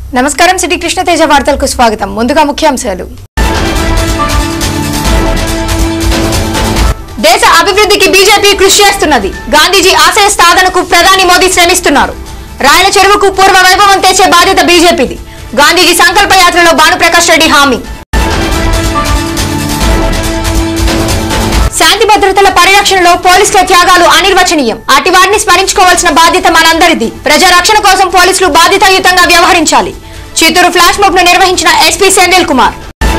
నమస్కారం సిటీ కృష్ణతేజ వార్తలకు స్వాగతం ముందుగా ముఖ్యాంశాలు దేశ అభివృద్ధికి బీజేపీ కృషి చేస్తున్నది గాంధీజీ ఆశయ సాధనకు ప్రధాని మోదీ శ్రమిస్తున్నారు రాయల చెరువుకు పూర్వ వైభవం తెచ్చే బాధ్యత బీజేపీది గాంధీజీ సంకల్ప యాత్రలో భానుప్రకాష్ రెడ్డి హామీ శాంతి భద్రతల పరిరక్షణలో పోలీసుల త్యాగాలు అనిర్వచనీయం అటు వారిని స్మరించుకోవాల్సిన బాధ్యత మనందరిది ప్రజా రక్షణ కోసం పోలీసులు బాధ్యతాయుతంగా వ్యవహరించాలి చిత్తూరు ఫ్లాష్ మాబ్ ను నిర్వహించిన ఎస్పీ సెంధిల్ కుమార్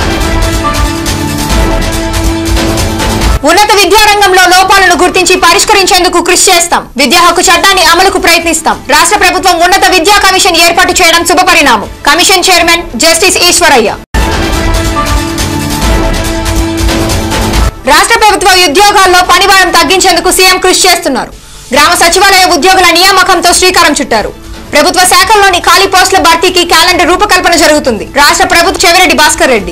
ఉన్నత విద్యారంగంలో లోపాలను గుర్తించి పరిష్కరించేందుకు కృషి చేస్తాం విద్యా హక్కు చట్టాన్ని అమలుకు ప్రయత్నిస్తాం రాష్ట్ర ప్రభుత్వం ఉన్నత విద్యా కమిషన్ ఏర్పాటు చేయడం శుభపరిణామం కమిషన్ చైర్మన్ జస్టిస్ ఈశ్వరయ్య రాష్ట్ర ప్రభుత్వ ఉద్యోగాల్లో పనిభారం తగ్గించేందుకు సీఎం కృషి చేస్తున్నారు గ్రామ సచివాలయ ఉద్యోగుల నియామకంతో శ్రీకారం చుట్టారు ప్రభుత్వ శాఖల్లోని ఖాళీ పోస్టుల భర్తీకి క్యాలెండర్ రూపకల్పన జరుగుతుంది రాష్ట్ర ప్రభుత్వ చెవిరెడ్డి భాస్కర్ రెడ్డి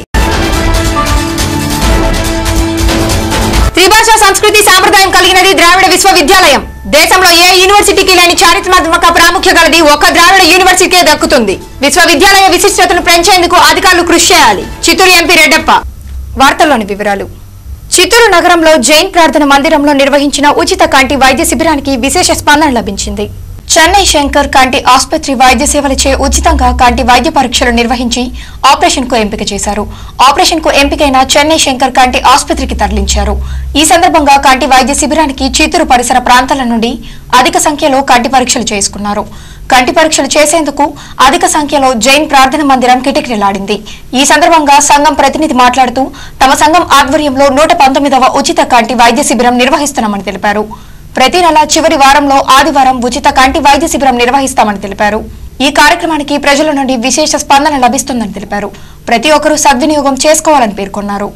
త్రిభాషా సంస్కృతి సాంప్రదాయం కలిగినది ద్రావిడ విశ్వవిద్యాలయం దేశంలో ఏ యూనివర్సిటీకి లేని చారిత్రాత్మక ప్రాముఖ్య గలది ఒక ద్రావిడ యూనివర్సిటీకే దక్కుతుంది విశ్వవిద్యాలయ విశిష్టతను పెంచేందుకు అధికారులు కృషి చేయాలి చిత్తూరు ఎంపీ రెడ్డప్ప వార్తల్లోని వివరాలు చిత్తూరు నగరంలో జైన్ ప్రార్థన మందిరంలో నిర్వహించిన ఉచిత కంటి వైద్య శిబిరానికి విశేష స్పందన లభించింది చెన్నై శంకర్ కంటి ఆసుపత్రి వైద్య సేవలచే ఉచితంగా కంటి వైద్య పరీక్షలు నిర్వహించి ఆపరేషన్ కు ఎంపిక చేశారు ఆపరేషన్ కు ఎంపికైన చెన్నై శంకర్ కంటి ఆసుపత్రికి తరలించారు ఈ సందర్భంగా కంటి వైద్య శిబిరానికి చిత్తూరు పరిసర ప్రాంతాల నుండి అధిక సంఖ్యలో కంటి పరీక్షలు చేసుకున్నారు కంటి పరీక్షలు చేసేందుకు అధిక సంఖ్యలో జైన్ ప్రార్థన మందిరం కిటకిటలాడింది ఈ సందర్భంగా సంఘం ప్రతినిధి మాట్లాడుతూ తమ సంఘం ఆధ్వర్యంలో నూట పంతొమ్మిదవ ఉచిత కంటి వైద్య శిబిరం నిర్వహిస్తున్నామని తెలిపారు ప్రతి నెల చివరి వారంలో ఆదివారం ఉచిత కంటి వైద్య శిబిరం నిర్వహిస్తామని తెలిపారు ఈ కార్యక్రమానికి ప్రజల నుండి విశేష స్పందన లభిస్తుందని తెలిపారు ప్రతి ఒక్కరూ సద్వినియోగం చేసుకోవాలని పేర్కొన్నారు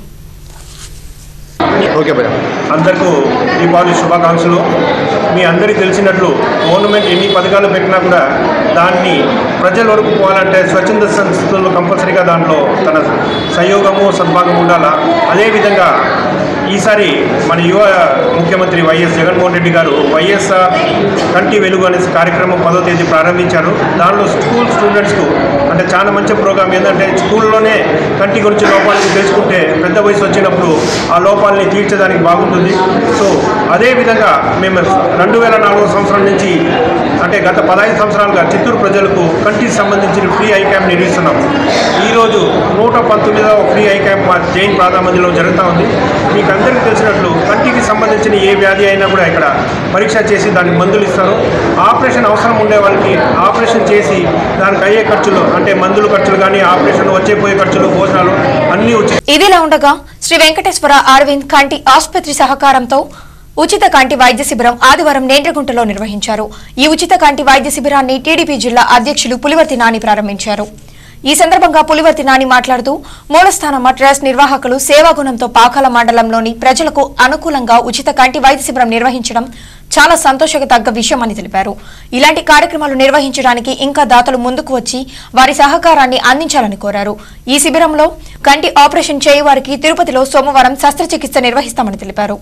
ఓకే భయ్యా అందరికీ దీపావళి శుభాకాంక్షలు మీ అందరికీ తెలిసినట్లు గవర్నమెంట్ ఎన్ని పథకాలు పెట్టినా కూడా దాన్ని ప్రజల వరకు పోవాలంటే స్వచ్ఛంద సంస్థలు కంపల్సరీగా దాంట్లో తన సహయోగము సద్భాగం ఉండాలా అదేవిధంగా ఈసారి మన యువ ముఖ్యమంత్రి వైఎస్ జగన్మోహన్ రెడ్డి గారు వైఎస్ఆర్ కంటి వెలుగు అనే కార్యక్రమం పదో తేదీ ప్రారంభించారు దానిలో స్కూల్ స్టూడెంట్స్కు అంటే చాలా మంచి ప్రోగ్రామ్ ఏంటంటే స్కూల్లోనే కంటి గురించి లోపాలని తెలుసుకుంటే పెద్ద వయసు వచ్చినప్పుడు ఆ లోపాలని తీర్చడానికి బాగుంటుంది సో అదేవిధంగా మేము రెండు వేల నాలుగో సంవత్సరం నుంచి అంటే గత పదహైదు సంవత్సరాలుగా చిత్తూరు ప్రజలకు కంటికి సంబంధించిన ఫ్రీ ఐ క్యాంప్ నిర్వహిస్తున్నాం ఈరోజు నూట పంతొమ్మిదవ ఫ్రీ ఐ క్యాంప్ మా జైన్ ప్రాథమిక మందిలో జరుగుతూ ఉంది మీకు అందరికీ తెలిసినట్లు కంటికి సంబంధించిన ఏ వ్యాధి అయినా కూడా ఇక్కడ పరీక్ష చేసి దానికి మందులు ఇస్తారు ఆపరేషన్ అవసరం ఉండే వాళ్ళకి ఆపరేషన్ చేసి దానికి అయ్యే ఖర్చులు అంటే మందులు ఖర్చులు కానీ ఆపరేషన్ వచ్చే పోయే ఖర్చులు భోజనాలు అన్నీ ఉచిత ఇదిలా ఉండగా శ్రీ వెంకటేశ్వర అరవింద్ కంటి ఆసుపత్రి సహకారంతో ఉచిత కంటి వైద్య శిబిరం ఆదివారం నేంద్రగుంటలో నిర్వహించారు ఈ ఉచిత కంటి వైద్య శిబిరాన్ని టీడీపీ జిల్లా అధ్యక్షులు పులివర్తి నాని ప్రారంభించారు ఈ సందర్భంగా పులివర్తి నాని మాట్లాడుతూ మూలస్థానమ్మ ట్రస్ట్ నిర్వాహకులు సేవాగుణంతో పాకాల మండలంలోని ప్రజలకు అనుకూలంగా ఉచిత కంటి వైద్య శిబిరం నిర్వహించడం చాలా సంతోషతగ్గ విషయమని తెలిపారు ఇలాంటి కార్యక్రమాలు నిర్వహించడానికి ఇంకా దాతలు ముందుకు వచ్చి వారి సహకారాన్ని అందించాలని కోరారు ఈ శిబిరంలో కంటి ఆపరేషన్ చేయవారికి తిరుపతిలో సోమవారం శస్త్రచికిత్స నిర్వహిస్తామని తెలిపారు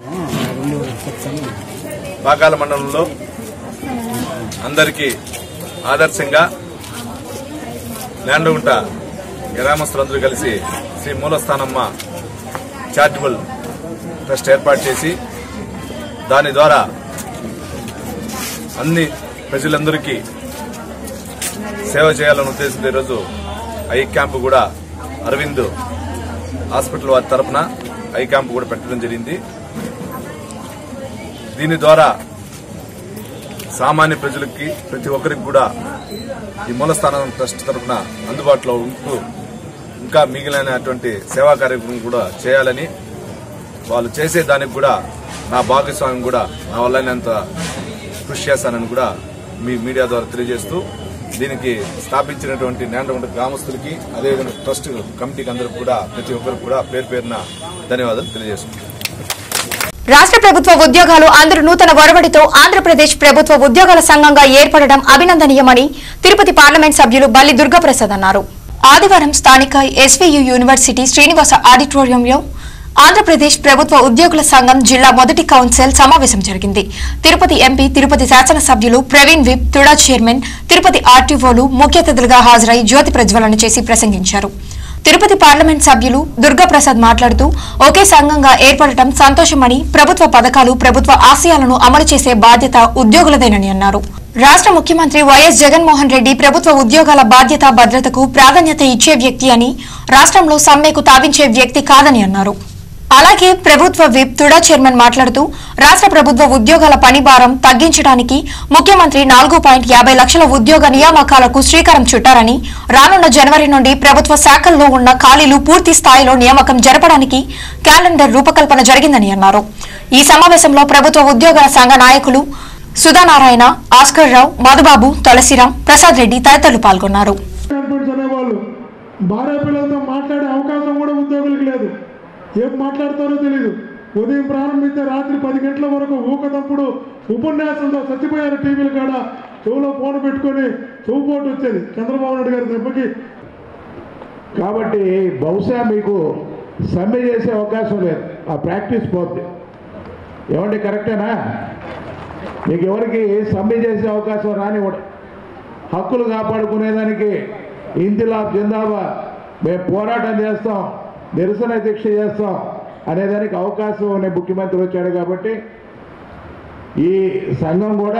పాకాల మండలంలో అందరికీ ఆదర్శంగా ల్యాండ్గుంట గ్రామస్తులందరూ కలిసి శ్రీ మూలస్థానమ్మ చారిటబుల్ ట్రస్ట్ ఏర్పాటు చేసి దాని ద్వారా అన్ని ప్రజలందరికీ సేవ చేయాలనే ఉద్దేశంతో ఈరోజు ఐ క్యాంపు కూడా అరవింద్ హాస్పిటల్ వారి తరపున ఐ క్యాంపు కూడా పెట్టడం జరిగింది దీని ద్వారా సామాన్య ప్రజలకి ప్రతి ఒక్కరికి కూడా ఈ మూలస్థానం ట్రస్ట్ తరఫున అందుబాటులో ఉంటూ ఇంకా మిగిలినటువంటి సేవా కార్యక్రమం కూడా చేయాలని వాళ్ళు చేసే దానికి కూడా నా భాగస్వామ్యం కూడా నా వల్లైనంత కృషి చేస్తానని కూడా మీ మీడియా ద్వారా తెలియజేస్తూ దీనికి స్థాపించినటువంటి నేండ్రగుంట గ్రామస్తులకి అదేవిధంగా ట్రస్ట్ కమిటీకి అందరికి కూడా ప్రతి ఒక్కరికి కూడా పేరు పేరున ధన్యవాదాలు తెలియజేస్తున్నాను రాష్ట్ర ప్రభుత్వ ఉద్యోగాలు అందరూ నూతన ఒరవడితో ఆంధ్రప్రదేశ్ ప్రభుత్వ ఉద్యోగాల సంఘంగా ఏర్పడడం అభినందనీయమని తిరుపతి పార్లమెంట్ సభ్యులు బల్లి దుర్గాప్రసాద్ అన్నారు ఆదివారం స్థానిక ఎస్వీయు యూనివర్సిటీ శ్రీనివాస ఆడిటోరియంలో ఆంధ్రప్రదేశ్ ప్రభుత్వ ఉద్యోగుల సంఘం జిల్లా మొదటి కౌన్సిల్ సమావేశం జరిగింది తిరుపతి ఎంపీ తిరుపతి శాసనసభ్యులు ప్రవీణ్ విప్ తుడా చైర్మన్ తిరుపతి ఆర్టీఓలు ముఖ్య అతిథులుగా హాజరై జ్యోతి ప్రజ్వలన చేసి ప్రసంగించారు తిరుపతి పార్లమెంట్ సభ్యులు దుర్గాప్రసాద్ మాట్లాడుతూ ఒకే సంఘంగా ఏర్పడటం సంతోషమని ప్రభుత్వ పథకాలు ప్రభుత్వ ఆశయాలను అమలు చేసే బాధ్యత ఉద్యోగులదేనని అన్నారు రాష్ట్ర ముఖ్యమంత్రి వైఎస్ జగన్మోహన్ రెడ్డి ప్రభుత్వ ఉద్యోగాల బాధ్యత భద్రతకు ప్రాధాన్యత ఇచ్చే వ్యక్తి అని రాష్ట్రంలో సమ్మెకు తావించే వ్యక్తి కాదని అన్నారు అలాగే ప్రభుత్వ విప్ తుడా చైర్మన్ మాట్లాడుతూ రాష్ట్ర ప్రభుత్వ ఉద్యోగాల పని భారం తగ్గించడానికి ముఖ్యమంత్రి నాలుగు పాయింట్ యాభై లక్షల ఉద్యోగ నియామకాలకు శ్రీకారం చుట్టారని రానున్న జనవరి నుండి ప్రభుత్వ శాఖల్లో ఉన్న ఖాళీలు పూర్తి స్థాయిలో నియామకం జరపడానికి క్యాలెండర్ రూపకల్పన జరిగిందని అన్నారు ఈ సమావేశంలో ప్రభుత్వ ఉద్యోగాల సంఘ నాయకులు సుధానారాయణ ఆస్కర్ రావు మధుబాబు తులసిరాం ప్రసాద్ రెడ్డి తదితరులు పాల్గొన్నారు కాన్ఫిడెన్స్ అనేవాళ్ళు భార్య పిల్లలతో మాట్లాడే అవకాశం కూడా ఉద్యోగులకు లేదు ఏం మాట్లాడతారో తెలియదు ఉదయం ప్రారంభించే రాత్రి పది గంటల వరకు ఊకతప్పుడు ఉపన్యాసంతో చచ్చిపోయారు టీవీలు కాడ చెవులో ఫోన్ పెట్టుకొని చెవుపోటు వచ్చేది చంద్రబాబు నాయుడు గారి దెబ్బకి కాబట్టి బహుశా మీకు సమ్మె చేసే అవకాశం లేదు ఆ ప్రాక్టీస్ పోద్ది ఏమంటే కరెక్టేనా మీకు ఎవరికి సమ్మె చేసే అవకాశం రానివ్వడు హక్కులు కాపాడుకునేదానికి ఇంతిలాబ్ జిందాబాద్ మేము పోరాటం చేస్తాం నిరసన దీక్ష చేస్తాం అనేదానికి అవకాశం అనే ముఖ్యమంత్రి వచ్చాడు కాబట్టి ఈ సంఘం కూడా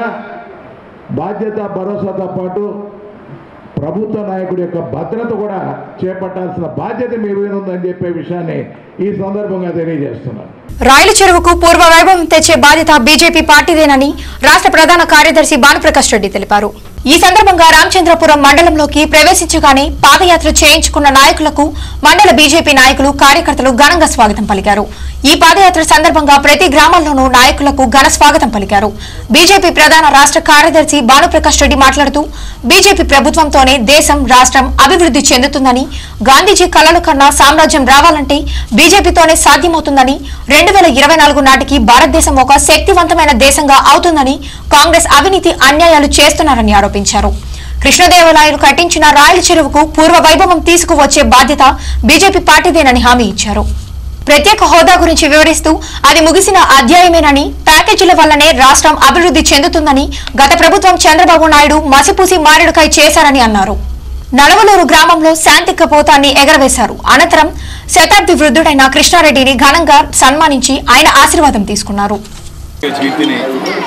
బాధ్యత భరోసాతో పాటు ప్రభుత్వ నాయకుడి యొక్క భద్రత కూడా చేపట్టాల్సిన బాధ్యత మీ మీద ఉందని చెప్పే విషయాన్ని ఈ సందర్భంగా తెలియజేస్తున్నాను రాయల చెరువుకు పూర్వ వైభవం తెచ్చే బాధ్యత బీజేపీ పార్టీదేనని రాష్ట్ర ప్రధాన కార్యదర్శి భానుప్రకాష్ రెడ్డి తెలిపారు ఈ సందర్భంగా రామచంద్రపురం మండలంలోకి ప్రవేశించగానే పాదయాత్ర చేయించుకున్న నాయకులకు మండల బీజేపీ నాయకులు కార్యకర్తలు ఘనంగా స్వాగతం పలికారు ఈ పాదయాత్ర సందర్భంగా ప్రతి గ్రామంలోనూ నాయకులకు ఘన స్వాగతం పలికారు బీజేపీ ప్రధాన రాష్ట్ర కార్యదర్శి భానుప్రకాష్ రెడ్డి మాట్లాడుతూ బీజేపీ ప్రభుత్వంతోనే దేశం రాష్ట్రం అభివృద్ధి చెందుతుందని గాంధీజీ కలలు కన్నా సామ్రాజ్యం రావాలంటే బీజేపీతోనే సాధ్యమవుతుందని రెండు వేల ఇరవై నాలుగు నాటికి భారతదేశం ఒక శక్తివంతమైన దేశంగా అవుతుందని కాంగ్రెస్ అవినీతి అన్యాయాలు చేస్తున్నారని ఆరోపించారు కృష్ణదేవరాయలు కట్టించిన రాయల చెరువుకు పూర్వ వైభవం తీసుకువచ్చే బాధ్యత బీజేపీ పార్టీదేనని హామీ ఇచ్చారు ప్రత్యేక హోదా గురించి వివరిస్తూ అది ముగిసిన అధ్యాయమేనని ప్యాకేజీల వల్లనే రాష్ట్రం అభివృద్ధి చెందుతుందని గత ప్రభుత్వం చంద్రబాబు నాయుడు మసిపూసి మారేడుకాయ చేశారని అన్నారు నలవలూరు గ్రామంలో శాంతికపోతాన్ని ఎగరవేశారు అనంతరం శతాబ్ది వృద్ధుడైన కృష్ణారెడ్డిని ఘనంగా సన్మానించి ఆయన ఆశీర్వాదం తీసుకున్నారు జయంతిని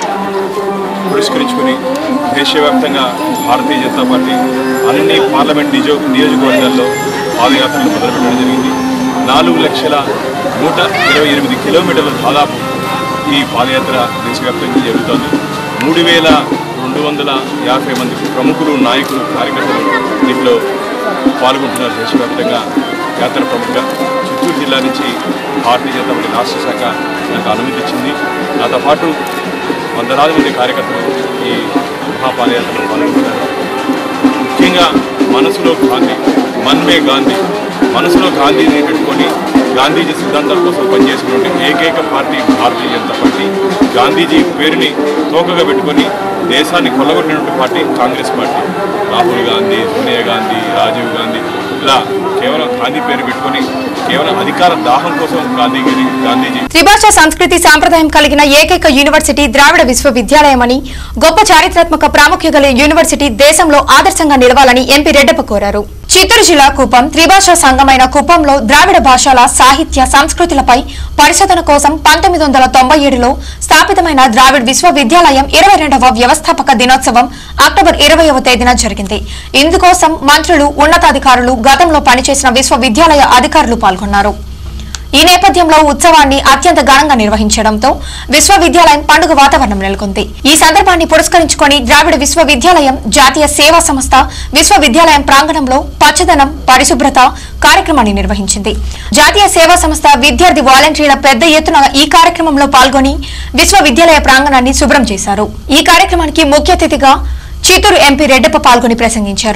పురస్కరించుకుని దేశవ్యాప్తంగా భారతీయ జనతా పార్టీ అన్ని పార్లమెంట్ నిజో నియోజకవర్గాల్లో పాదయాత్రలు మొదలుపెట్టడం జరిగింది నాలుగు లక్షల నూట ఇరవై ఎనిమిది కిలోమీటర్ల దాదాపు ఈ పాదయాత్ర దేశవ్యాప్తంగా జరుగుతోంది మూడు వేల రెండు వందల యాభై మంది ప్రముఖులు నాయకులు కార్యకర్తలు దీంట్లో పాల్గొంటున్నారు దేశవ్యాప్తంగా యాత్ర ప్రముఖంగా చిత్తూరు జిల్లా నుంచి భారతీయ జనతా పార్టీ రాష్ట్ర శాఖ నాకు అనుమతి ఇచ్చింది నాతో పాటు వందలాది మంది కార్యకర్తలు ఈ మహాపాదయాత్రలో పాల్గొంటున్నారు ముఖ్యంగా మనసులో గాంధీ మన్మే గాంధీ మనసులో గాంధీని పెట్టుకొని గాంధీజీ సిద్ధాంతాల కోసం పనిచేసినటువంటి ఏకైక పార్టీ భారతీయ జనతా పార్టీ గాంధీజీ పేరుని తోకగా పెట్టుకొని దేశాన్ని కొల్లగొట్టినటువంటి పార్టీ కాంగ్రెస్ పార్టీ రాహుల్ గాంధీ సోనియా గాంధీ రాజీవ్ గాంధీ ఇలా కేవలం గాంధీ పేరు పెట్టుకొని కేవలం అధికార దాహం కోసం గాంధీగిరి గాంధీజీ త్రిభాషా సంస్కృతి సాంప్రదాయం కలిగిన ఏకైక యూనివర్సిటీ ద్రావిడ విశ్వవిద్యాలయమని గొప్ప చారిత్రాత్మక ప్రాముఖ్యత గల యూనివర్సిటీ దేశంలో ఆదర్శంగా నిలవాలని ఎంపీ రెడ్డప్ప కోరారు చిత్తూరు జిల్లా కుప్పం త్రిభాషా సంఘమైన కుప్పంలో ద్రావిడ భాషల సాహిత్య సంస్కృతులపై పరిశోధన కోసం పంతొమ్మిది వందల తొంభై ఏడులో స్థాపితమైన ద్రావిడ్ విశ్వవిద్యాలయం ఇరవై రెండవ వ్యవస్థాపక దినోత్సవం అక్టోబర్ ఇరవైవ తేదీన జరిగింది ఇందుకోసం మంత్రులు ఉన్నతాధికారులు గతంలో పనిచేసిన విశ్వవిద్యాలయ అధికారులు పాల్గొన్నారు ఈ నేపథ్యంలో ఉత్సవాన్ని అత్యంత ఘనంగా నిర్వహించడంతో విశ్వవిద్యాలయం పండుగ వాతావరణం నెలకొంది ఈ సందర్భాన్ని పురస్కరించుకొని ద్రావిడ విశ్వవిద్యాలయం జాతీయ సేవా సంస్థ విశ్వవిద్యాలయం ప్రాంగణంలో పచ్చదనం పరిశుభ్రత కార్యక్రమాన్ని నిర్వహించింది జాతీయ సేవా సంస్థ విద్యార్థి వాలంటీర్ల పెద్ద ఎత్తున ఈ కార్యక్రమంలో పాల్గొని విశ్వవిద్యాలయ ప్రాంగణాన్ని శుభ్రం చేశారు ఈ కార్యక్రమానికి ముఖ్య అతిథిగా చిత్తూరు ఎంపీ రెడ్డప్ప పాల్గొని ప్రసంగించారు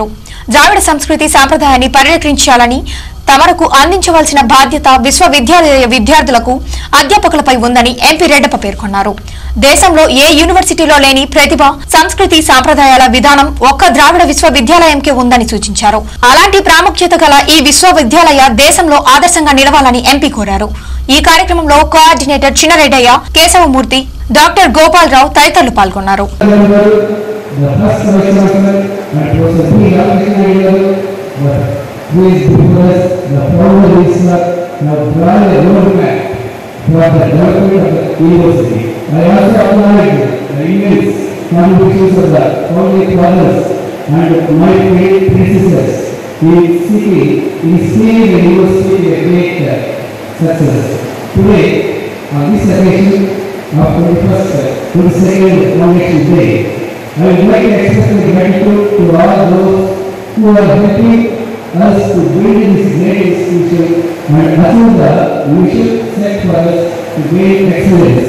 ద్రావిడ సంస్కృతి సాంప్రదాయాన్ని పరిరక్షించాలని తమరకు అందించవలసిన బాధ్యత విశ్వవిద్యాలయ విద్యార్థులకు అధ్యాపకులపై ఉందని ఎంపీ రెడ్డప్ప పేర్కొన్నారు దేశంలో ఏ యూనివర్సిటీలో లేని ప్రతిభ సంస్కృతి సాంప్రదాయాల విధానం ఒక్క ద్రావిడ విశ్వవిద్యాలయంకే ఉందని సూచించారు అలాంటి ప్రాముఖ్యత గల ఈ విశ్వవిద్యాలయ దేశంలో ఆదర్శంగా నిలవాలని ఎంపీ కోరారు ఈ కార్యక్రమంలో కోఆర్డినేటర్ చిన్నరెడ్డయ్య కేశవమూర్తి డాక్టర్ గోపాలరావు తదితరులు పాల్గొన్నారు the first resolution that was a big application but who is before us, the former is now drawn a roadmap for the development of the university. I also acknowledge the immense contributions of the founding fathers and my great predecessors in seeking, in seeing the university a great uh, success. Today, on this occasion of 21st, uh, 22nd Foundation Day, I would like to express my gratitude to all those who are helping us to build this great institution and achieve the mission set for us to gain excellence.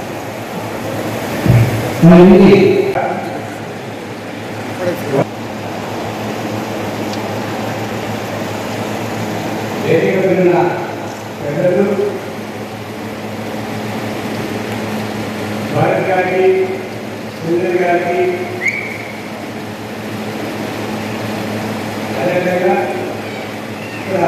And indeed, వేదిక మీద పెద్దలు భారత్ గారికి సుందర్ గారికి అదేవిధంగా ఇక్కడ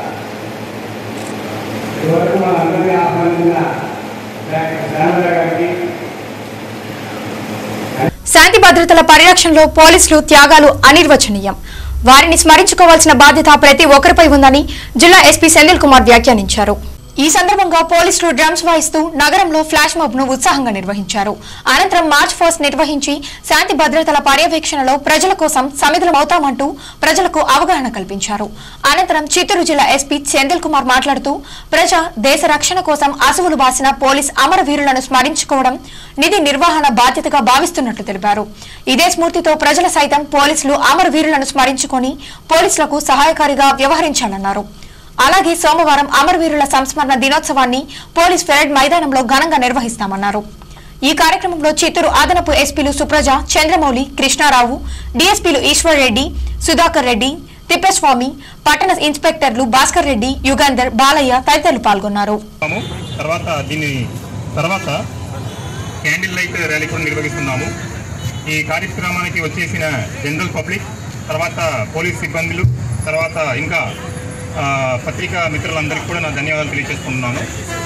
ఇదివరకు మన అందరినీ ఆహ్వానించిన డాక్టర్ శ్యామల గారికి శాంతి భద్రతల పరిరక్షణలో పోలీసులు త్యాగాలు అనిర్వచనీయం వారిని స్మరించుకోవాల్సిన బాధ్యత ప్రతి ఒక్కరిపై ఉందని జిల్లా ఎస్పీ సెంధిల్ కుమార్ వ్యాఖ్యానించారు ఈ సందర్భంగా పోలీసులు డ్రమ్స్ వాయిస్తూ నగరంలో ఫ్లాష్ మాబ్ ను ఉత్సాహంగా నిర్వహించారు అనంతరం మార్చ్ ఫోర్స్ నిర్వహించి శాంతి భద్రతల పర్యవేక్షణలో ప్రజల కోసం సమిధులమవుతామంటూ ప్రజలకు అవగాహన కల్పించారు అనంతరం చిత్తూరు జిల్లా ఎస్పీ సెంధిల్ కుమార్ మాట్లాడుతూ ప్రజ దేశ రక్షణ కోసం అసువులు బాసిన పోలీస్ అమరవీరులను స్మరించుకోవడం నిధి నిర్వహణ బాధ్యతగా భావిస్తున్నట్లు తెలిపారు ఇదే స్ఫూర్తితో ప్రజల సైతం పోలీసులు అమరవీరులను స్మరించుకొని పోలీసులకు సహాయకారిగా వ్యవహరించాలన్నారు అలాగే సోమవారం అమరవీరుల సంస్మరణ దినోత్సవాన్ని పోలీస్ పెరేడ్ మైదానంలో ఘనంగా నిర్వహిస్తామన్నారు ఈ కార్యక్రమంలో చిత్తూరు అదనపు ఎస్పీలు సుప్రజ చంద్రమౌళి కృష్ణారావు డీఎస్పీలు ఈశ్వర్ రెడ్డి సుధాకర్ రెడ్డి తిప్పస్వామి పట్టణ ఇన్స్పెక్టర్లు భాస్కర్ రెడ్డి యుగంధర్ బాలయ్య తదితరులు పాల్గొన్నారు చేస్తున్నాము. తర్వాత దీన్ని తర్వాత క్యాండిల్ లైట్ ర్యాలీ కూడా నిర్వహిస్తున్నాము ఈ కార్యక్రమానికి వచ్చేసిన జనరల్ పబ్లిక్ తర్వాత పోలీస్ సిబ్బందులు తర్వాత ఇంకా ఆ, పత్రికా మిత్రులందరికీ కూడా నా ధన్యవాదాలు తెలియజేసుకుంటున్నాను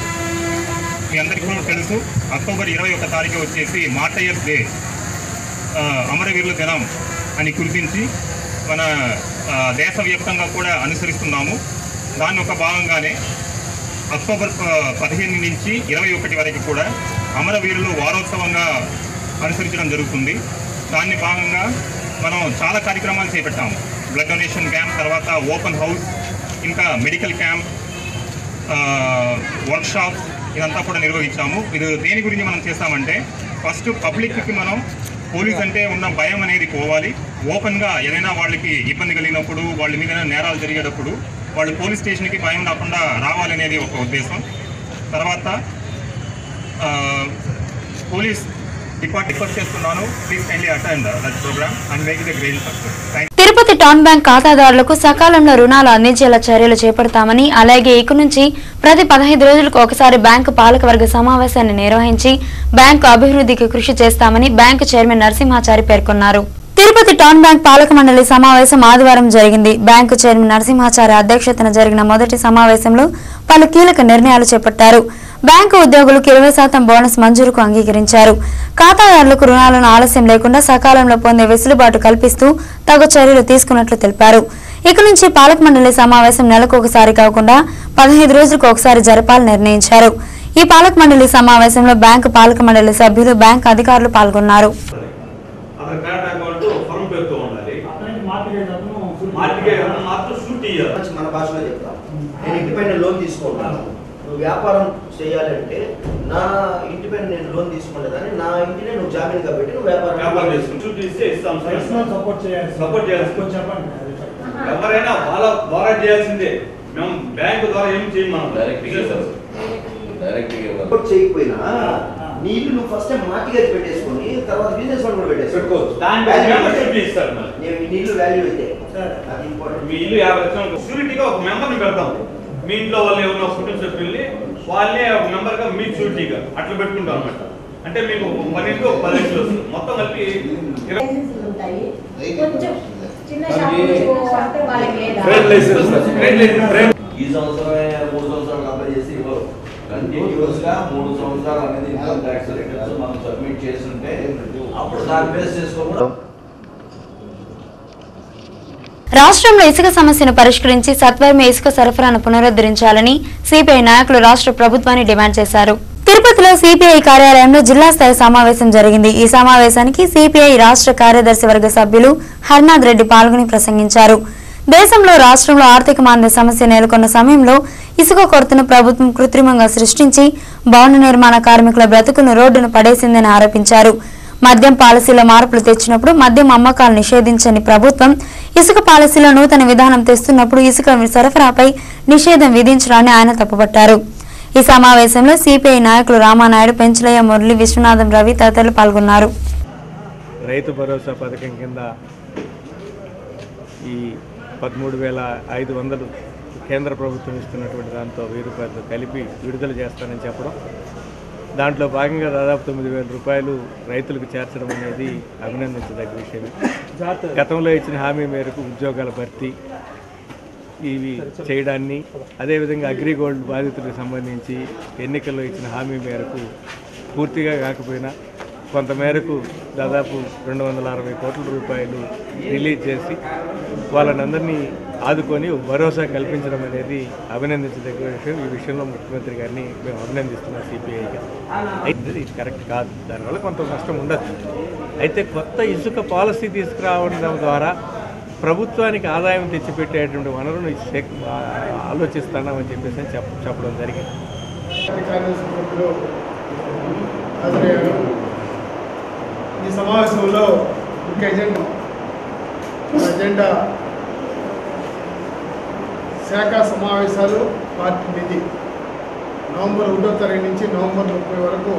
మీ అందరికీ కూడా తెలుసు అక్టోబర్ ఇరవై ఒక తారీఖు వచ్చేసి మార్టయర్స్ డే ఆ, అమరవీరుల దినం అని గుర్తించి మన ఆ, దేశవ్యాప్తంగా కూడా అనుసరిస్తున్నాము దాని ఒక భాగంగానే అక్టోబర్ ప- పదిహేను నుంచి ఇరవై ఒకటి వరకు కూడా అమరవీరులు వారోత్సవంగా అనుసరించడం జరుగుతుంది దాన్ని భాగంగా మనం చాలా కార్యక్రమాలు చేపట్టాము బ్లడ్ డొనేషన్ క్యాంప్ తర్వాత ఓపెన్ హౌస్ ఇంకా మెడికల్ క్యాంప్ వర్క్షాప్ ఇదంతా కూడా నిర్వహించాము ఇది దేని గురించి మనం చేస్తామంటే ఫస్ట్ పబ్లిక్కి మనం పోలీస్ అంటే ఉన్న భయం అనేది పోవాలి ఓపెన్గా ఏదైనా వాళ్ళకి ఇబ్బంది కలిగినప్పుడు వాళ్ళ మీద ఏదైనా నేరాలు జరిగేటప్పుడు వాళ్ళు పోలీస్ స్టేషన్కి భయం రాకుండా రావాలనేది ఒక ఉద్దేశం తర్వాత ఆ, పోలీస్ డిపార్ట్ రిక్వెస్ట్ చేస్తున్నాను please kindly attend that programme and make it great success thank Tirupati town bank ఖాతాదారులకు సకాలంలో రుణాలు అందించేలా చర్యలు చేపడతామని అలాగే ఇక నుంచి ప్రతి పదహైదు రోజులకు ఒకసారి బ్యాంకు పాలకవర్గ సమావేశాన్ని నిర్వహించి బ్యాంకు అభివృద్ధికి కృషి చేస్తామని బ్యాంకు చైర్మన్ నరసింహాచారి పేర్కొన్నారు తిరుపతి టౌన్ బ్యాంక్ పాలక మండలి సమావేశం ఆదివారం జరిగింది బ్యాంకు చైర్మన్ నరసింహాచారి అధ్యక్షతన జరిగిన మొదటి సమావేశంలో పలు కీలక నిర్ణయాలు చేపట్టారు బ్యాంకు ఉద్యోగులకు ఇరవై శాతం బోనస్ మంజూరుకు అంగీకరించారు ఖాతాదారులకు రుణాలను ఆలస్యం లేకుండా సకాలంలో పొందే వెసులుబాటు కల్పిస్తూ తగు చర్యలు తీసుకున్నట్లు తెలిపారు ఇక నుంచి పాలక మండలి సమావేశం నెలకు ఒకసారి కాకుండా పదహైదు రోజులకు ఒకసారి జరపాలని నిర్ణయించారు ఈ పాలక మండలి సమావేశంలో బ్యాంకు పాలక మండలి సభ్యులు బ్యాంకు అధికారులు పాల్గొన్నారు అతని కరెంట్ అకౌంట్ ఫర్మ్ పేరుతో ఉండాలి మార్టిగేజ్ మాత్రం షూట్ ఇయ్యాలి మంచి మన భాషలో చెప్తాం నేను ఇంటి పైన లోన్ తీసుకుంటాను నువ్వు వ్యాపారం చేయాలంటే నా ఇంటి పైన నేను లోన్ తీసుకోలేదని నా ఇంటిని నువ్వు జామీన్గా పెట్టి నువ్వు వ్యాపారం వ్యాపారం చేసుకుని షూట్ ఇస్తే ఇస్తాం సార్ సపోర్ట్ చేయాలి సపోర్ట్ చేయాల్సి కొంచెం చెప్పండి ఎవరైనా వాళ్ళ ద్వారా చేయాల్సిందే మేము బ్యాంకు ద్వారా ఏం చేయం మనం సపోర్ట్ చేయకపోయినా నీ ఇల్లు నువ్వు ఫస్ట్ టైం మార్టిగేజ్ పెట్టేసుకొని తర్వాత బిజినెస్ వాళ్ళు కూడా పెట్టేస్తారు పెట్టుకోవచ్చు. దానికి Value membership అయితే. ఇస్తారు మరి. నేను ఈ ఇల్లు వాల్యూ అయితే అది ఇంపార్టెంట్ మీ ఇల్లు యాభై లక్షలు షూరిటీగా ఒక మెంబర్ని పెడతాం మీ ఇంట్లో వాళ్ళు ఎవరైనా కుటుంబ సభ్యుల్ని వాళ్ళే ఒక మెంబర్గా మీకు షూరిటీగా అట్లా పెట్టుకుంటాం అనమాట అంటే మీకు పన్నెండు ఒక పది లక్షలు వస్తుంది మొత్తం కలిపి ఇరవై కొంచెం చిన్న షాపులు అంటే వాళ్ళకి లేదా trade licence trade licence trade ఈ సంవత్సరమే మూడు సంవత్సరాలు అప్లై చేసి ఇవ్వరు కంటిన్యూస్ గా మూడు సంవత్సరాలు అనేది ఇన్కమ్ ట్యాక్స్ రిటర్న్స్ మనం సబ్మిట్ చేస్తుంటే అప్పుడు దాన్ని బేస్ చేసుకోకుండా రాష్ట్రంలో ఇసుక సమస్యను పరిష్కరించి సత్వరమే ఇసుక సరఫరాను పునరుద్ధరించాలని సిపిఐ నాయకులు రాష్ట్ర ప్రభుత్వాన్ని డిమాండ్ చేశారు తిరుపతిలో సిపిఐ కార్యాలయంలో జిల్లా స్థాయి సమావేశం జరిగింది ఈ సమావేశానికి సిపిఐ రాష్ట్ర కార్యదర్శి వర్గ సభ్యులు హర్నాథ్ రెడ్డి పాల్గొని ప్రసంగించారు దేశంలో రాష్ట్రంలో ఆర్థిక మాంద్య సమస్య నెలకొన్న సమయంలో ఇసుక కొరతను ప్రభుత్వం కృత్రిమంగా సృష్టించి భవన నిర్మాణ కార్మికుల బ్రతుకును రోడ్డును పడేసిందని ఆరోపించారు మద్యం పాలసీలో మార్పులు తెచ్చినప్పుడు మద్యం అమ్మకాలు నిషేధించని ప్రభుత్వం ఇసుక పాలసీలో నూతన విధానం తెస్తున్నప్పుడు ఇసుక సరఫరాపై నిషేధం విధించడాన్ని ఆయన తప్పుపట్టారు ఈ సమావేశంలో సిపిఐ నాయకులు రామానాయుడు పెంచలయ్య మురళి విశ్వనాథం రవి తదితరులు పాల్గొన్నారు రైతు భరోసా పథకం కింద ఈ పదమూడు వేల ఐదు వందలు కేంద్ర ప్రభుత్వం ఇస్తున్నటువంటి దాంతో వెయ్యి రూపాయలతో కలిపి విడుదల చేస్తానని చెప్పడం దాంట్లో భాగంగా దాదాపు తొమ్మిది వేల రూపాయలు రైతులకు చేర్చడం అనేది అభినందించదగ్గ విషయమే గతంలో ఇచ్చిన హామీ మేరకు ఉద్యోగాల భర్తీ ఇవి చేయడాన్ని అదేవిధంగా అగ్రిగోల్డ్ బాధితులకు సంబంధించి ఎన్నికల్లో ఇచ్చిన హామీ మేరకు పూర్తిగా కాకపోయినా కొంత మేరకు దాదాపు రెండు వందల అరవై కోట్ల రూపాయలు రిలీజ్ చేసి వాళ్ళనందరినీ ఆదుకొని ఒక భరోసా కల్పించడం అనేది అభినందించదగ్గ విషయం ఈ విషయంలో ముఖ్యమంత్రి గారిని మేము అభినందిస్తున్నాం సిపిఐగా అయితే ఇది కరెక్ట్ కాదు దానివల్ల కొంత నష్టం ఉండదు అయితే కొత్త ఇసుక పాలసీ తీసుకురావడం ద్వారా ప్రభుత్వానికి ఆదాయం తెచ్చిపెట్టేటువంటి వనరును శేక్- ఆ- ఆలోచిస్తున్నామని చెప్పేసి చెప్ప చెప్పడం జరిగింది కార్యదర్శులు హాజరయ్యారు ఈ సమావేశంలో ముఖ్య ఎజెండా అజెండా శాఖ సమావేశాలు పార్టీ నిధి నవంబర్ ఒకటో తారీఖు నుంచి నవంబర్ ముప్పై వరకు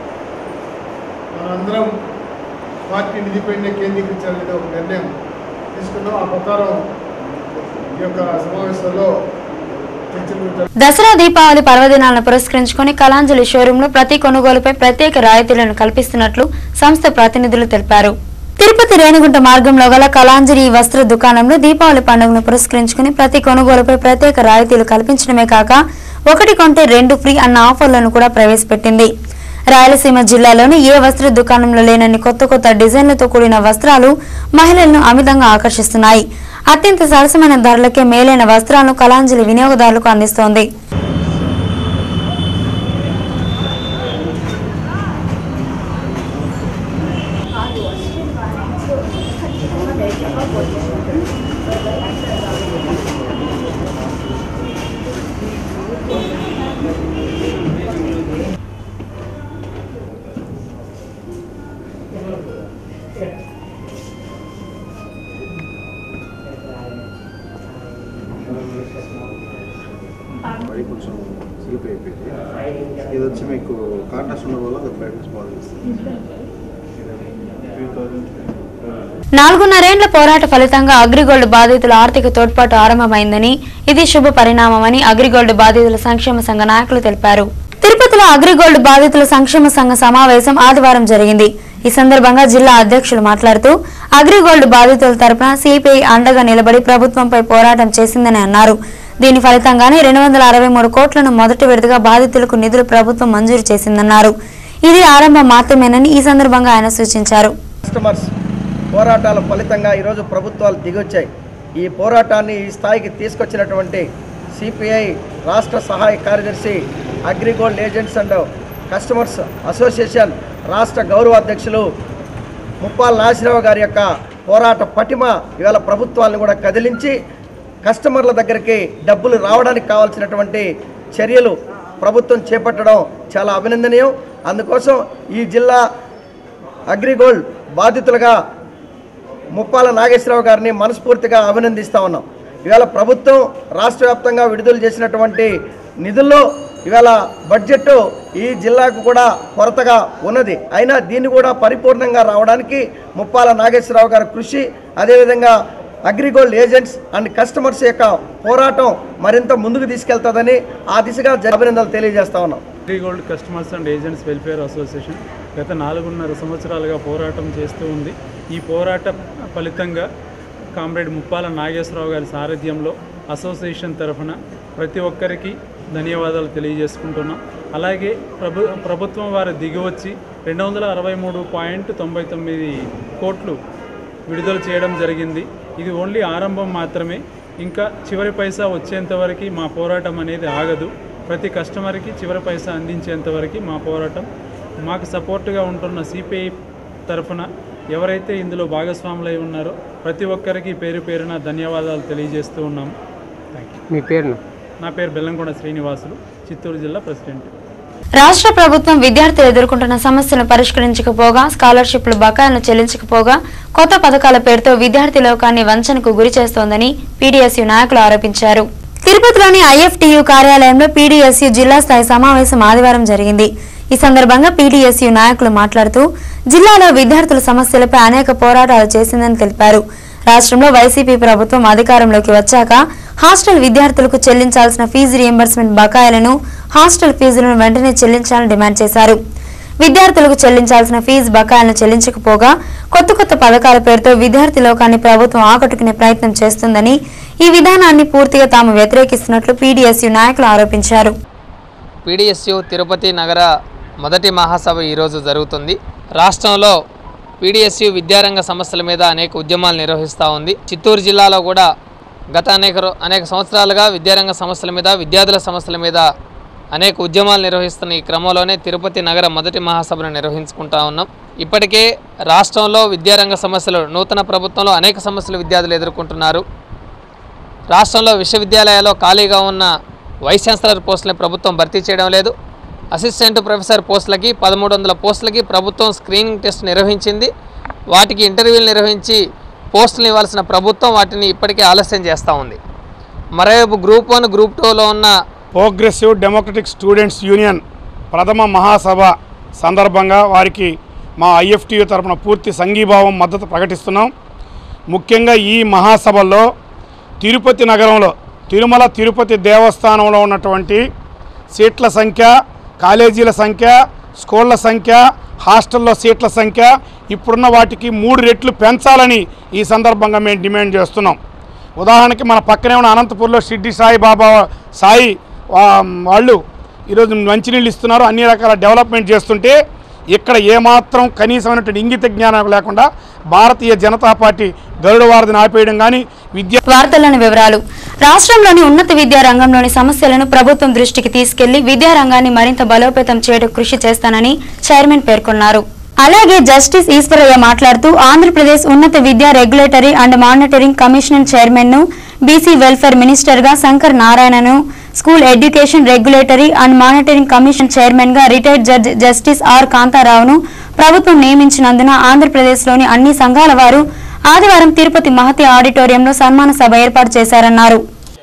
మనందరం పార్టీ నిధిపైనే కేంద్రీకరించాలనేది ఒక నిర్ణయం తీసుకున్నాం ఆ ప్రకారం ఈ యొక్క సమావేశంలో చర్చలు జరుపు- దసరా దీపావళి పర్వదినాలను పురస్కరించుకుని కళాంజలి షోరూంలో ప్రతి కొనుగోలుపై ప్రత్యేక రాయితీలను కల్పిస్తున్నట్లు సంస్థ ప్రతినిధులు తెలిపారు తిరుపతి రేణిగుంట మార్గంలో గల కళాంజలి వస్త్ర దుకాణంలో దీపావళి పండుగను పురస్కరించుకుని ప్రతి కొనుగోలుపై ప్రత్యేక రాయితీలు కల్పించడమే కాక ఒకటి కొంటే రెండు ఫ్రీ అన్న ఆఫర్లను కూడా ప్రవేశపెట్టింది రాయలసీమ జిల్లాలోని ఏ వస్త్ర దుకాణంలో లేనన్ని కొత్త కొత్త డిజైన్లతో కూడిన వస్త్రాలు మహిళలను అమితంగా ఆకర్షిస్తున్నాయి అత్యంత సరసమైన ధరలకే మేలైన వస్త్రాలను కళాంజలి వినియోగదారులకు అందిస్తోంది మరి కొంచెం స్లిప్ అయిపోయింది ఇది వచ్చి మీకు కాంటాక్ట్ ఉండడం వల్ల అది బ్రైట్నెస్ బాగా చేస్తుంది నాలుగున్నరేండ్ల పోరాట ఫలితంగా అగ్రిగోల్డ్ బాధితుల ఆర్థిక తోడ్పాటు ఆరంభమైందని ఇది శుభ పరిణామమని అగ్రిగోల్డ్ బాధితుల సంక్షేమ సంఘ నాయకులు తెలిపారు తిరుపతిలో అగ్రిగోల్డ్ బాధితుల సంక్షేమ సంఘ సమావేశం ఆదివారం జరిగింది ఈ సందర్భంగా జిల్లా అధ్యక్షులు మాట్లాడుతూ అగ్రిగోల్డ్ బాధితుల తరపున సిపిఐ అండగా నిలబడి ప్రభుత్వంపై పోరాటం చేసిందని అన్నారు దీని ఫలితంగానే రెండు వందల అరవై మూడు కోట్లను మొదటి విడతగా బాధితులకు నిధులు ప్రభుత్వం మంజూరు చేసిందన్నారు ఇది ఆరంభం మాత్రమేనని ఈ సందర్భంగా ఆయన సూచించారు కస్టమర్స్ పోరాటాల ఫలితంగా ఈరోజు ప్రభుత్వాలు దిగొచ్చాయి ఈ పోరాటాన్ని ఈ స్థాయికి తీసుకొచ్చినటువంటి సిపిఐ రాష్ట్ర సహాయ కార్యదర్శి Agrigold agents and customers association రాష్ట్ర గౌరవ అధ్యక్షులు ముప్పాల నాసిరావు గారి యొక్క పోరాట పటిమ ఇవాళ ప్రభుత్వాలను కూడా కదిలించి కస్టమర్ల దగ్గరికి డబ్బులు రావడానికి కావాల్సినటువంటి చర్యలు ప్రభుత్వం చేపట్టడం చాలా అభినందనీయం అందుకోసం ఈ జిల్లా అగ్రిగోల్డ్ బాధితులుగా ముప్పాల నాగేశ్వరరావు గారిని మనస్ఫూర్తిగా అభినందిస్తా ఉన్నాం ఇవాళ ప్రభుత్వం రాష్ట్ర వ్యాప్తంగా విడుదల చేసినటువంటి నిధుల్లో ఇవాళ బడ్జెట్ ఈ జిల్లాకు కూడా కొరతగా ఉన్నది అయినా దీన్ని కూడా పరిపూర్ణంగా రావడానికి ముప్పాల నాగేశ్వరరావు గారి కృషి అదేవిధంగా అగ్రిగోల్డ్ ఏజెంట్స్ అండ్ కస్టమర్స్ యొక్క పోరాటం మరింత ముందుకు తీసుకెళ్తుందని ఆ దిశగా జ- అభినందనలు తెలియజేస్తా ఉన్నాం gold customers and agents welfare association గత నాలుగున్నర సంవత్సరాలుగా పోరాటం చేస్తూ ఉంది ఈ పోరాట ఫలితంగా కామ్రేడ్ ముప్పాల నాగేశ్వరరావు గారి సారథ్యంలో అసోసియేషన్ తరఫున ప్రతి ఒక్కరికి ధన్యవాదాలు తెలియజేసుకుంటున్నాం అలాగే ప్రభు ప్రభుత్వం వారు దిగివచ్చి రెండు వందల అరవై మూడు పాయింట్ తొంభై తొమ్మిది కోట్లు విడుదల చేయడం జరిగింది ఇది ఓన్లీ ఆరంభం మాత్రమే ఇంకా చివరి పైసా వచ్చేంత వరకు మా పోరాటం అనేది ఆగదు ప్రతి కస్టమర్కి చివరి పైసా అందించేంత వరకు మా పోరాటం మాకు సపోర్ట్గా ఉంటున్న సిపిఐ తరఫున ఎవరైతే ఇందులో భాగస్వాములై ఉన్నారో ప్రతి ఒక్కరికి పేరు పేరున ధన్యవాదాలు తెలియజేస్తూ ఉన్నాము థ్యాంక్ యూ మీ పేరును నా పేరు బెల్లంకొండ శ్రీనివాసులు చిత్తూరు జిల్లా ప్రెసిడెంట్ రాష్ట్ర ప్రభుత్వం విద్యార్థులు ఎదుర్కొంటున్న సమస్యలను పరిష్కరించకపోగా స్కాలర్షిప్లు బకాయిలను చెల్లించకపోగా కొత్త పథకాల పేరుతో విద్యార్థి లోకాన్ని వంచనకు గురి చేస్తోందని పీడీఎస్యు నాయకులు ఆరోపించారు తిరుపతిలోని ఐఎఫ్టియు కార్యాలయంలో పీడీఎస్యు జిల్లా స్థాయి సమావేశం ఆదివారం జరిగింది ఈ సందర్భంగా పీడీఎస్యు నాయకులు మాట్లాడుతూ జిల్లాలో విద్యార్థుల సమస్యలపై అనేక పోరాటాలు చేసిందని తెలిపారు రాష్ట్రంలో వైసీపీ ప్రభుత్వం అధికారంలోకి వచ్చాక హాస్టల్ విద్యార్థులకు చెల్లించాల్సిన ఫీజు రియంబర్స్మెంట్ బకాయిలను హాస్టల్ ఫీజులను వెంటనే చెల్లించాలని డిమాండ్ చేశారు విద్యార్థులకు చెల్లించాల్సిన ఫీజు బకాయిలను చెల్లించకపోగా కొత్త కొత్త పథకాల పేరుతో విద్యార్థి లోకాన్ని ప్రభుత్వం ఆకట్టుకునే ప్రయత్నం చేస్తుందని ఈ విధానాన్ని పూర్తిగా తాము వ్యతిరేకిస్తున్నట్లు పీడీఎస్యు నాయకులు ఆరోపించారు పీడిఎస్యు తిరుపతి నగర మొదటి మహాసభ ఈరోజు జరుగుతుంది రాష్ట్రంలో పీడిఎస్యు విద్యారంగ సమస్యల మీద అనేక ఉద్యమాలు నిర్వహిస్తూ ఉంది చిత్తూరు జిల్లాలో కూడా గత అనేక రో- అనేక సంవత్సరాలుగా విద్యారంగ సమస్యల మీద విద్యార్థుల సమస్యల మీద అనేక ఉద్యమాలు నిర్వహిస్తున్న ఈ క్రమంలోనే తిరుపతి నగర మొదటి మహాసభను నిర్వహించుకుంటా ఉన్నాం ఇప్పటికే రాష్ట్రంలో విద్యారంగ సమస్యలు నూతన ప్రభుత్వంలో అనేక సమస్యలు విద్యార్థులు ఎదుర్కొంటున్నారు రాష్ట్రంలో విశ్వవిద్యాలయాల్లో ఖాళీగా ఉన్న వైస్ ఛాన్సలర్ పోస్టులను ప్రభుత్వం భర్తీ చేయడం లేదు అసిస్టెంట్ ప్రొఫెసర్ పోస్టులకి పదమూడు వందల పోస్టులకి ప్రభుత్వం స్క్రీనింగ్ టెస్ట్ నిర్వహించింది వాటికి ఇంటర్వ్యూలు నిర్వహించి పోస్టులు ఇవ్వాల్సిన ప్రభుత్వం వాటిని ఇప్పటికే ఆలస్యం చేస్తూ ఉంది మరోవైపు గ్రూప్ వన్ గ్రూప్ టూలో ఉన్న ప్రోగ్రెసివ్ డెమోక్రటిక్ స్టూడెంట్స్ యూనియన్ ప్రథమ మహాసభ సందర్భంగా వారికి మా ఐఎఫ్టియు తరపున పూర్తి సంఘీభావం మద్దతు ప్రకటిస్తున్నాం ముఖ్యంగా ఈ మహాసభల్లో తిరుపతి నగరంలో తిరుమల తిరుపతి దేవస్థానంలో ఉన్నటువంటి సీట్ల సంఖ్య కాలేజీల సంఖ్య స్కూళ్ళ సంఖ్య హాస్టల్లో సీట్ల సంఖ్య ఇప్పుడున్న వాటికి మూడు రెట్లు పెంచాలని ఈ సందర్భంగా మేము డిమాండ్ చేస్తున్నాం ఉదాహరణకి మన పక్కనే ఉన్న అనంతపూర్లో షిడ్డి సాయి బాబా సాయి వా- వాళ్ళు ఈరోజు మంచినీళ్ళు ఇస్తున్నారు అన్ని రకాల డెవలప్మెంట్ చేస్తుంటే ఇక్కడ ఏమాత్రం కనీసమైనటువంటి ఇంగిత జ్ఞానం లేకుండా భారతీయ జనతా పార్టీ గరుడ వారధిని ఆపేయడం కానీ విద్యా వార్తల్లోని వివరాలు రాష్ట్రంలోని ఉన్నత విద్యా రంగంలోని సమస్యలను ప్రభుత్వం దృష్టికి తీసుకెళ్లి విద్యా రంగాన్ని మరింత బలోపేతం చేయడం కృషి చేస్తానని చైర్మన్ పేర్కొన్నారు అలాగే జస్టిస్ ఈశ్వరయ్య మాట్లాడుతూ ఆంధ్రప్రదేశ్ ఉన్నత విద్యా regulatory and monitoring commission chairman ను బీసీ వెల్ఫేర్ మినిస్టర్ గా శంకర్ నారాయణను school education regulatory and monitoring commission chairman గా రిటైర్డ్ జడ్జి జస్టిస్ ఆర్ కాంతారావును ప్రభుత్వం నియమించినందున ఆంధ్రప్రదేశ్లోని అన్ని సంఘాల వారు ఆదివారం తిరుపతి మహతి ఆడిటోరియంలో సన్మాన సభ ఏర్పాటు చేశారన్నారు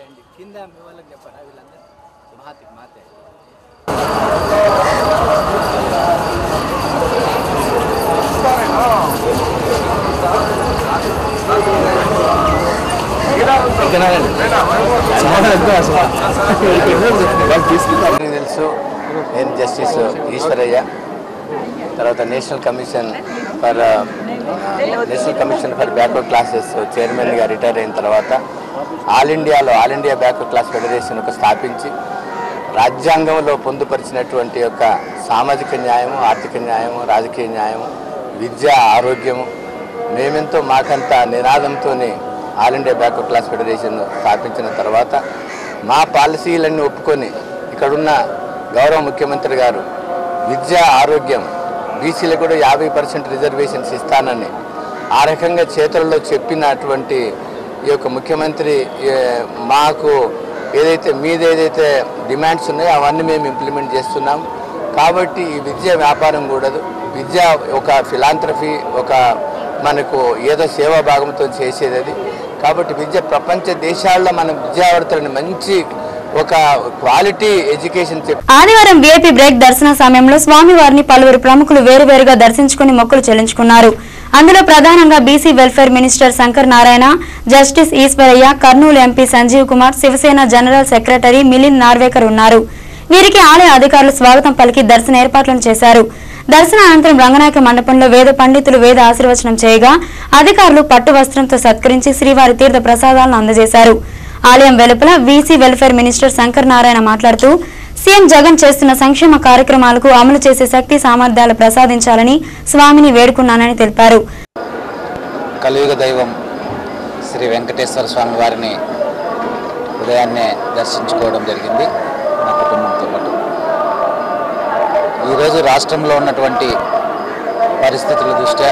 అందరికీ తెలుసు నేను జస్టిస్ ఈశ్వరయ్య తర్వాత national commission for national commission for backward classes చైర్మన్గా రిటైర్ అయిన తర్వాత ఆల్ ఇండియాలో all India backward class federation ఒక స్థాపించి రాజ్యాంగంలో పొందుపరిచినటువంటి యొక్క సామాజిక న్యాయము ఆర్థిక న్యాయము రాజకీయ న్యాయము విద్య ఆరోగ్యము మేమెంతో మాకంత నినాదంతో all India backward class federation స్థాపించిన తర్వాత మా పాలసీలన్నీ ఒప్పుకొని ఇక్కడున్న గౌరవ ముఖ్యమంత్రి గారు విద్య ఆరోగ్యం బీసీలకు కూడా యాభై పర్సెంట్ రిజర్వేషన్స్ ఇస్తానని ఆ రకంగా చేతులలో చెప్పినటువంటి ఈ యొక్క ముఖ్యమంత్రి ఏ, మాకు ఏదైతే మీద ఏదైతే డిమాండ్స్ ఉన్నాయో అవన్నీ మేము ఇంప్లిమెంట్ చేస్తున్నాం కాబట్టి ఈ విద్య వ్యాపారం కూడదు విద్య ఒక ఫిలాంథ్రఫీ ఒక మనకు ఏదో సేవా భాగంతో చేసేది అది కాబట్టి విద్య ప్రపంచ దేశాల్లో మన విద్యార్థులను మంచి ఒక క్వాలిటీ ఎడ్యుకేషన్ చెప్పి ఆదివారం వీఐపీ బ్రేక్ దర్శన సమయంలో స్వామివారిని పలువురు ప్రముఖులు వేరువేరుగా దర్శించుకుని మొక్కులు చెల్లించుకున్నారు అందులో ప్రధానంగా BC welfare minister Shankar Narayana justice Eswaraiah Kurnool MP Sanjeev Kumar Shiv Sena general secretary Milind Narvekar ఉన్నారు వీరికి ఆలయ అధికారులు స్వాగతం పలికి దర్శన ఏర్పాట్లను చేశారు దర్శన అనంతరం రంగనాయక మండపంలో వేద పండితులు వేద ఆశీర్వచనం చేయగా అధికారులు పట్టు వస్త్రంతో సత్కరించి శ్రీవారి తీర్థ ప్రసాదాలను అందజేశారు ఆలయం వెలుపల BC welfare minister Shankar Narayana మాట్లాడుతూ సీఎం జగన్ చేస్తున్న సంక్షేమ కార్యక్రమాలకు అమలు చేసే శక్తి సామర్థ్యాలు ప్రసాదించాలని స్వామిని వేడుకున్నానని తెలిపారు కలియుగ దైవం శ్రీ వెంకటేశ్వర స్వామి వారిని ఉదయాన్నే దర్శించుకోవడం జరిగింది నా కుటుంబంతో పాటు ఈరోజు రాష్ట్రంలో ఉన్నటువంటి పరిస్థితుల దృష్ట్యా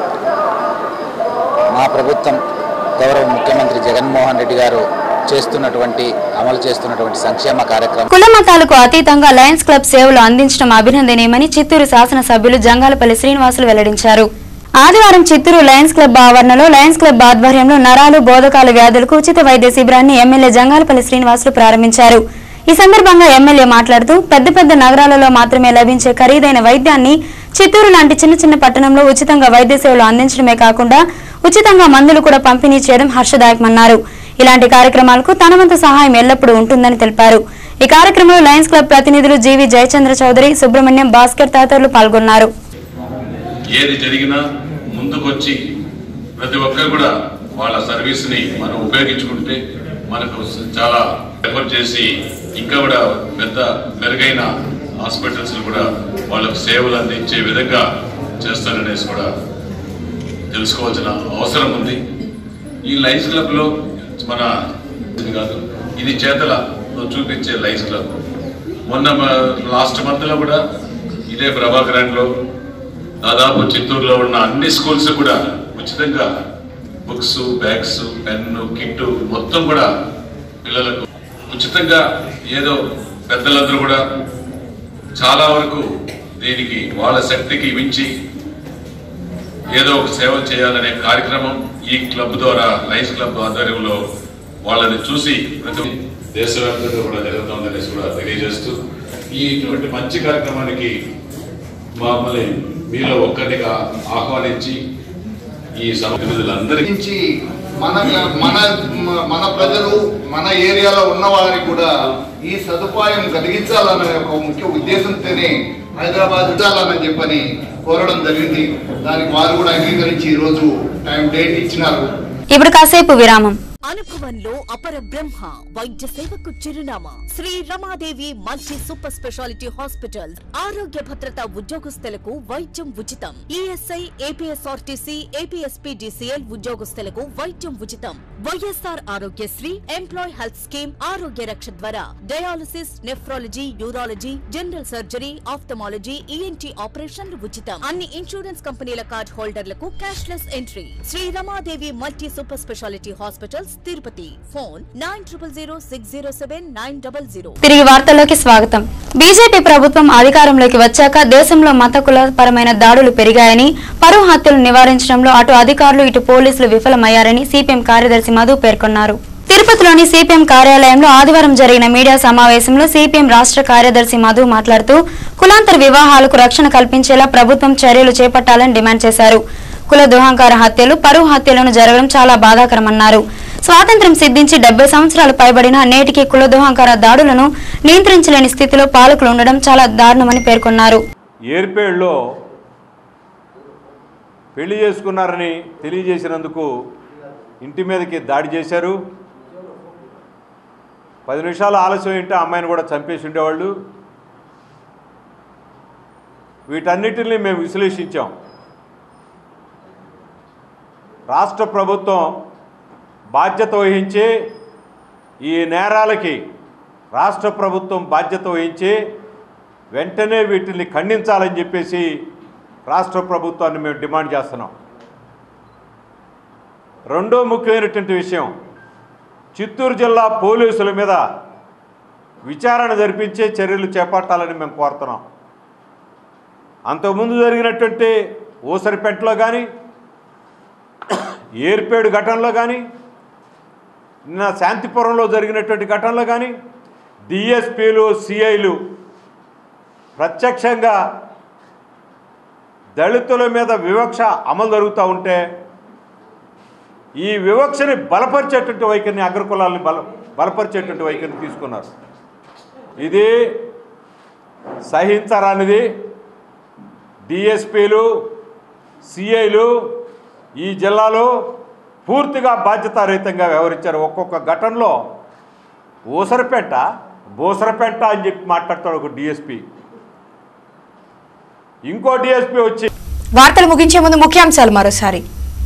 మా ప్రభుత్వం గౌరవ ముఖ్యమంత్రి జగన్మోహన్ రెడ్డి గారు చేస్తున్నటువంటి అమలు చేస్తున్నటువంటి సంక్షేమ కార్యక్రమం కుల మతాలకు అతీతంగా లయన్స్ క్లబ్ సేవలు అందించడం అభినందనీయమని చిత్తూరు శాసనసభ్యులు జంగాలపల్లి శ్రీనివాసులు వెల్లడించారు ఆదివారం చిత్తూరు లయన్స్ క్లబ్ ఆవరణలో లయన్స్ క్లబ్ ఆధ్వర్యంలో నరాలు బోధకాల వ్యాధులకు ఉచిత వైద్య శిబిరాన్ని ఎమ్మెల్యే జంగాలపల్లి శ్రీనివాసులు ప్రారంభించారు ఈ సందర్భంగా ఎమ్మెల్యే మాట్లాడుతూ పెద్ద పెద్ద నగరాలలో మాత్రమే లభించే ఖరీదైన వైద్యాన్ని చిత్తూరు లాంటి చిన్న చిన్న పట్టణంలో ఉచితంగా వైద్య సేవలు అందించడమే కాకుండా ఉచితంగా మందులు కూడా పంపిణీ చేయడం హర్షదాయకమన్నారు ఇలాంటి కార్యక్రమాలకు తన వంతు సహాయం ఎల్లప్పుడూ ఉంటుందని తెలిపారు ఈ కార్యక్రమంలో లయన్స్ క్లబ్ ప్రతినిధులు జీవి జయచంద్ర చౌదరి సుబ్రహ్మణ్యం భాస్కర్ తదితరులు పాల్గొన్నారు ఏది జరిగినా ముందుకొచ్చి ప్రతి ఒక్కరు కూడా వాళ్ళ సర్వీస్ని మనం ఉపయోగించుకుంటే మనకు చాలా ఎఫర్ట్ చేసి ఇంకా కూడా పెద్ద మెరుగైన హాస్పిటల్స్ కూడా వాళ్ళకు సేవలు అందించే విధంగా చేస్తారనేసి కూడా తెలుసుకోవాల్సిన అవసరం ఉంది ఈ లైన్స్ క్లబ్లో మన ఇది కాదు ఇది చేతలలో చూపించే లైన్స్ క్లబ్ మొన్న లాస్ట్ మంత్లో కూడా ఇదే ప్రభాకరంలో దాదాపు చిత్తూరులో ఉన్న అన్ని స్కూల్స్ కూడా ఉచితంగా బుక్స్ బ్యాగ్స్ పెన్ను కిట్టు మొత్తం కూడా పిల్లలకు ఉచితంగా ఏదో పెద్దలందరూ కూడా చాలా వరకు దీనికి వాళ్ళ శక్తికి మించి ఏదో ఒక సేవ చేయాలనే కార్యక్రమం ఈ క్లబ్ ద్వారా లైన్స్ క్లబ్ ఆధ్వర్యంలో వాళ్ళని చూసి ప్రతి దేశవ్యాప్తంగా కూడా జరుగుతుందనేసి కూడా తెలియజేస్తూ ఈ ఇటువంటి మంచి కార్యక్రమానికి మమ్మల్ని మీలో ఒక్కరిగా ఆహ్వానించి ఈ సమగ్రులందరికీ నుంచి మన మన మన ప్రజలు మన ఏరియాలో ఉన్న వారికి కూడా ఈ సదుపాయం కలిగించాలనే ఒక ముఖ్య ఉద్దేశంతోనే హైదరాబాద్ ఉండాలని చెప్పని కోరడం జరిగింది దానికి వారు కూడా అంగీకరించి ఈ రోజు టైం డేట్ ఇచ్చినారు ఇప్పుడు కాసేపు విరామం అనుభవంలో అపర బ్రహ్మ వైద్య సేవకు చిరునామా Shri Ramadevi multi super speciality hospitals ఆరోగ్య భద్రత ఉద్యోగస్తులకు వైద్యం ఉచితం ఈఎస్ఐ ఏపీఎస్ఆర్టీసీ ఏపీఎస్పీడీసీఎల్ ఉద్యోగస్తులకు వైద్యం ఉచితం YSR Aarogyasri employee health scheme Arogya Raksha ద్వారా dialysis nephrology urology general surgery ophthalmology ENT ఆపరేషన్లు ఉచితం అన్ని ఇన్సూరెన్స్ కంపెనీల కార్డ్ హోల్డర్లకు cashless entry Shri Ramadevi multi super speciality hospitals Tirupati phone nine triple zero six zero seven nine double zero తిరిగి వార్తల్లోకి స్వాగతం బీజేపీ ప్రభుత్వం అధికారంలోకి వచ్చాక దేశంలో మత కుల పరమైన దాడులు పెరిగాయని పరువు హత్యలు నివారించడంలో అటు అధికారులు ఇటు పోలీసులు విఫలమయ్యారని సిపిఎం కార్యదర్శి మధు పేర్కొన్నారు తిరుపతిలోని సిపిఎం కార్యాలయంలో ఆదివారం జరిగిన మీడియా సమావేశంలో సిపిఎం రాష్ట్ర కార్యదర్శి మధు మాట్లాడుతూ కులాంతర వివాహాలకు రక్షణ కల్పించేలా ప్రభుత్వం చర్యలు చేపట్టాలని డిమాండ్ చేశారు కుల దుహంకార హత్యలు పరువు హత్యలను జరగడం చాలా బాధాకరమన్నారు స్వాతంత్ర్యం సిద్ధించి డెబ్బై సంవత్సరాలు పైబడిన నేటికి కుల దుహంకార దాడులను నియంత్రించలేని స్థితిలో పాలకులు ఉండడం చాలా దారుణమని పేర్కొన్నారు ఏర్పేడులో పెళ్లి చేసుకున్నారని తెలియజేసినందుకు ఇంటి మీదకి దాడి చేశారు పది నిమిషాలు ఆలస్యం ఉంటే అమ్మాయిని కూడా చంపేసి ఉండేవాళ్ళు వీటన్నిటిని మేము విశ్లేషించాం రాష్ట్ర ప్రభుత్వం బాధ్యత వహించి ఈ నేరాలకి రాష్ట్ర ప్రభుత్వం బాధ్యత వహించి వెంటనే వీటిని ఖండించాలని చెప్పేసి రాష్ట్ర ప్రభుత్వాన్ని మేము డిమాండ్ చేస్తున్నాం రెండో ముఖ్యమైనటువంటి విషయం చిత్తూరు జిల్లా పోలీసుల మీద విచారణ జరిపించే చర్యలు చేపట్టాలని మేము కోరుతున్నాం అంతకుముందు జరిగినటువంటి ఊసరిపెంటలో కానీ ఏర్పేడు ఘటనలో కానీ నిన్న శాంతిపురంలో జరిగినటువంటి ఘటనలో కానీ డిఎస్పీలు సిఐలు ప్రత్యక్షంగా దళితుల మీద వివక్ష అమలు జరుగుతూ ఉంటే ఈ వివక్షని బలపరిచేటువంటి వైఖరిని అగ్రకులాలని బల బలపరిచేటువంటి వైఖరిని తీసుకున్నారు ఇది సహించరానిది డిఎస్పీలు సిఐలు ఈ జిల్లాలో పూర్తిగా బాధ్యతారహితంగా వ్యవహరించారు ఒక్కొక్క ఘటనలో ఊసరపెంట బోసరపెంట అని చెప్పి మాట్లాడతాడు ఒక డిఎస్పీ ఇంకో డిఎస్పీ వచ్చి వార్తలు ముగించే ముందు ముఖ్యాంశాలు మరోసారి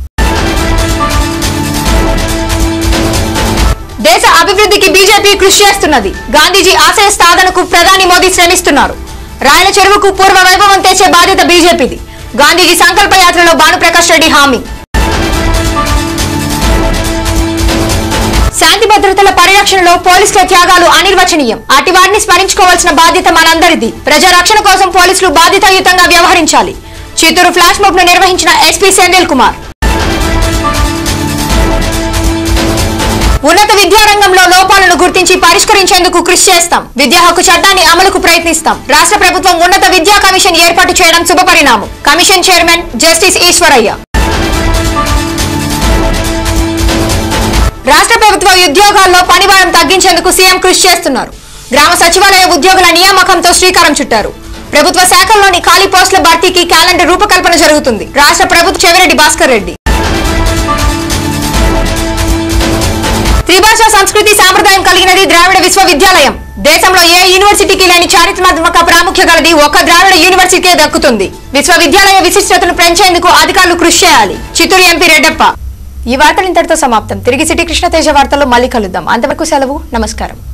దేశ అభివృద్ధికి బీజేపీ కృషి చేస్తున్నది గాంధీజీ ఆశయ సాధనకు ప్రధాని మోదీ శ్రమిస్తున్నారు రాయల చెరువుకు పూర్వ వైభవం తెచ్చే బాధ్యత బీజేపీది గాంధీజీ సంకల్ప యాత్రలో భానుప్రకాష్ రెడ్డి హామీ శాంతి భద్రతల పరిరక్షణలో పోలీసుల త్యాగాలు అనిర్వచనీయం అటు వారిని స్మరించుకోవాల్సిన బాధ్యత మనందరిది ప్రజా రక్షణ కోసం పోలీసులు బాధ్యతాయుతంగా వ్యవహరించాలి చిత్తూరు ఫ్లాష్ మాబ్ ను నిర్వహించిన ఎస్పీ సెంధిల్ కుమార్ ఉన్నత విద్యారంగంలో లోపాలను గుర్తించి పరిష్కరించేందుకు కృషి చేస్తాం విద్యా హక్కు చట్టాన్ని అమలుకు ప్రయత్నిస్తాం రాష్ట్ర ప్రభుత్వం ఉన్నత విద్యా కమిషన్ ఏర్పాటు చేయడం శుభపరిణామం కమిషన్ చైర్మన్ జస్టిస్ ఈశ్వరయ్య రాష్ట్ర ప్రభుత్వ ఉద్యోగాల్లో పనిభారం తగ్గించేందుకు సీఎం కృషి చేస్తున్నారు గ్రామ సచివాలయ ఉద్యోగుల నియామకంతో శ్రీకారం చుట్టారు ప్రభుత్వ శాఖల్లోని ఖాళీ పోస్టుల భర్తీకి క్యాలెండర్ రూపకల్పన జరుగుతుంది రాష్ట్ర ప్రభుత్వ చెవిరెడ్డి భాస్కర్ రెడ్డి త్రిభాషా సంస్కృతి సాంప్రదాయం కలిగినది ద్రావిడ విశ్వవిద్యాలయం దేశంలో ఏ యూనివర్సిటీకి లేని చారిత్రాత్మక ప్రాముఖ్య గలది ఒక ద్రావిడ యూనివర్సిటీకే దక్కుతుంది విశ్వవిద్యాలయ విశిష్టతను పెంచేందుకు అధికారులు కృషి చేయాలి చిత్తూరు ఎంపీ రెడ్డప్ప ఈ వార్తలు ఇంతటితో సమాప్తం తిరిగి సిటీ కృష్ణతేజ వార్తల్లో మళ్ళీ కలుద్దాం అంతవరకు సెలవు నమస్కారం